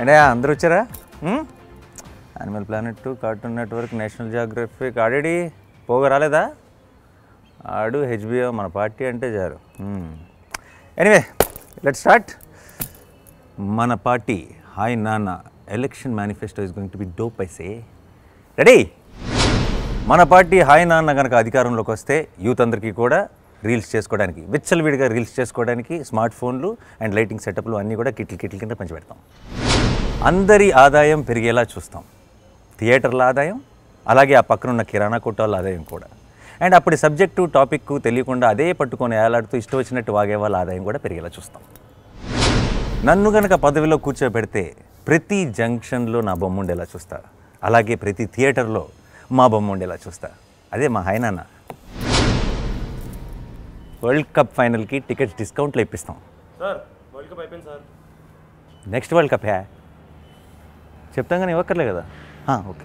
అంటే అందరూ వచ్చారా Animal Planet Cartoon Network National Geographic ఆడేడి పోగా రాలేదా ఆడు హెచ్బిఓ మన పార్టీ అంటే చారు ఎనీవే లెట్ స్టార్ట్ మన party Hi Nanna election manifesto is going to be dope ఐసే రెడీ మన పార్టీ హాయ్ నాన్న కనుక అధికారంలోకి వస్తే యూత్ అందరికీ కూడా రీల్స్ చేసుకోవడానికి విచ్చలవిడిగా రీల్స్ చేసుకోవడానికి స్మార్ట్ ఫోన్లు అండ్ లైటింగ్ సెటప్లు అన్నీ కూడా కిట్లు కిట్ల కింద పంచిపెడతాం అందరి ఆదాయం పెరిగేలా చూస్తాం థియేటర్ల ఆదాయం అలాగే ఆ పక్కన ఉన్న కిరాణా కొట్టాల ఆదాయం కూడా అండ్ అప్పటి సబ్జెక్టు టాపిక్ తెలియకుండా అదే పట్టుకొని ఏలాడుతూ ఇష్టం వచ్చినట్టు వాగే వాళ్ళ ఆదాయం కూడా పెరిగేలా చూస్తాం నన్ను గనక పదవిలో కూర్చోబెడితే ప్రతి జంక్షన్లో నా బొమ్మ ఉండేలా చూస్తా అలాగే ప్రతి థియేటర్లో మా బొమ్మ ఉండేలా చూస్తా అదే మా హైనాన్న వరల్డ్ కప్ ఫైనల్కి టికెట్స్ డిస్కౌంట్లో ఇప్పిస్తాం సార్ వరల్డ్ కప్ అయిపోయింది సార్ నెక్స్ట్ వరల్డ్ కప్ హ్యా చెప్తాం కానీ ఇవ్వక్కర్లే కదా ఆ, ఓకే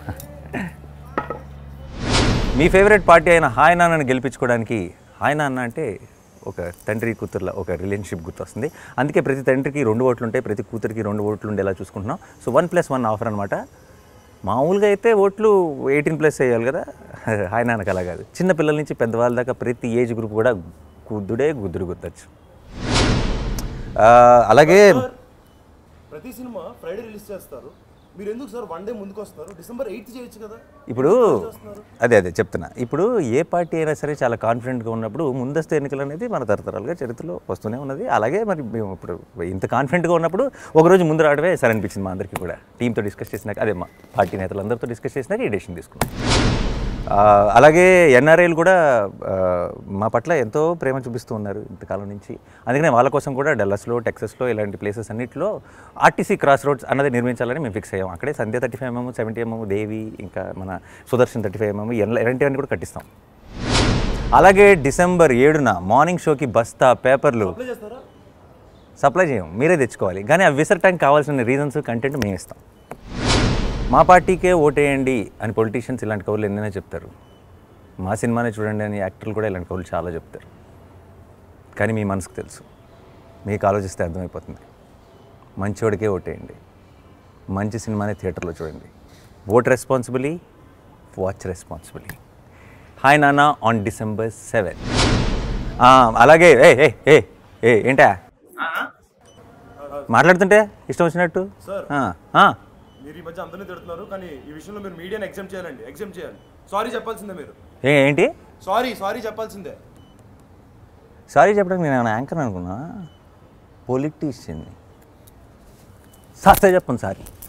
మీ ఫేవరెట్ పార్టీ అయిన హాయ్ నాన్నని గెలిపించుకోవడానికి హాయ్ నాన్న అంటే ఒక తండ్రి కూతుర్ల ఒక రిలేషన్షిప్ గుర్తొస్తుంది అందుకే ప్రతి తండ్రికి రెండు ఓట్లు ఉంటాయి ప్రతి కూతురికి రెండు ఓట్లు ఉండేలా చూసుకుంటున్నాం so one plus one offer అనమాట మామూలుగా అయితే ఓట్లు ఎయిటీన్ ప్లస్ వేయాలి కదా హాయ్ నాన్నకి అలా కాదు చిన్న పిల్లల నుంచి పెద్దవాళ్ళ దాకా ప్రతి ఏజ్ గ్రూప్ కూడా గుద్దుడే గుద్దుడు గుద్దచ్చు ఆ, అలాగే ప్రతి సినిమా ఫ్రైడే రిలీజ్ చేస్తారు మీరు ఎందుకు సార్ వన్ డే ముందుకు వస్తారు డిసెంబర్ ఎయిత్ చేయొచ్చు కదా ఇప్పుడు అదే అదే చెప్తున్నా ఇప్పుడు ఏ పార్టీ అయినా సరే చాలా కాన్ఫిడెంట్గా ఉన్నప్పుడు ముందస్తు ఎన్నికలు అనేది మన తరతరాలుగా చరిత్రలో వస్తూనే ఉన్నది అలాగే మరి మేము ఇప్పుడు ఇంత కాన్ఫిడెంట్గా ఉన్నప్పుడు ఒకరోజు ముందు రావడమే సరే అనిపించింది మా అందరికీ కూడా టీంతో డిస్కస్ చేసినాక అదే మా పార్టీ నేతలందరితో డిస్కస్ చేసినాక ఈ డెసిషన్ తీసుకున్నాం ఆ, అలాగే ఎన్ఆర్ఐలు కూడా ఆ, మా పట్ల ఎంతో ప్రేమ చూపిస్తూ ఉన్నారు ఇంతకాలం నుంచి అందుకనే వాళ్ళ కోసం కూడా డల్లస్లో టెక్సస్లో ఇలాంటి ప్లేసెస్ అన్నింటిలో ఆర్టీసీ క్రాస్ రోడ్స్ అన్నది నిర్మించాలని మేము ఫిక్స్ అయ్యాం అక్కడే Sandhya thirty five MM seventy MM Devi ఇంకా మన సుదర్శన్ థర్టీ ఫైవ్ ఎంఎం ఇలాంటివన్నీ కూడా కట్టిస్తాం అలాగే డిసెంబర్ ఏడున మార్నింగ్ షోకి బస్తా పేపర్లు అప్లై చేస్తారా సప్లై చేయం మీరే తెచ్చుకోవాలి కానీ అవి విసరటానికి కావాల్సిన రీజన్స్ కంటెంట్ మేము ఇస్తాం మా పార్టీకే ఓటేయండి అని పొలిటీషియన్స్ ఇలాంటి కవులు ఎన్నైనా చెప్తారు మా సినిమానే చూడండి అని యాక్టర్లు కూడా ఇలాంటి కవులు చాలా చెప్తారు కానీ మీ మనసుకు తెలుసు మీకు ఆలోచిస్తే అర్థమైపోతుంది మంచివాడికే ఓటేయండి మంచి సినిమానే థియేటర్లో చూడండి vote responsibly watch responsibly Hi Nanna on December seven అలాగే ఏ ఏ ఏ ఏ ఏంటా మాట్లాడుతుంటే ఇష్టం వచ్చినట్టు సార్. ఆ, ఆ. మీరు ఈ మధ్య అందరినీ తిడుతున్నారు కానీ ఈ విషయంలో మీరు మీడియాని ఎగ్జామ్ చేయాలండి ఎగ్జామ్ చేయాలి సారీ చెప్పాల్సిందే మీరు ఏ ఏంటి సారీ సారీ చెప్పాల్సిందే సారీ చెప్పడానికి నేను ఏమైనా యాంకర్ అనుకున్నా పొలిటీషియన్ని సార్ చెప్పండి సారీ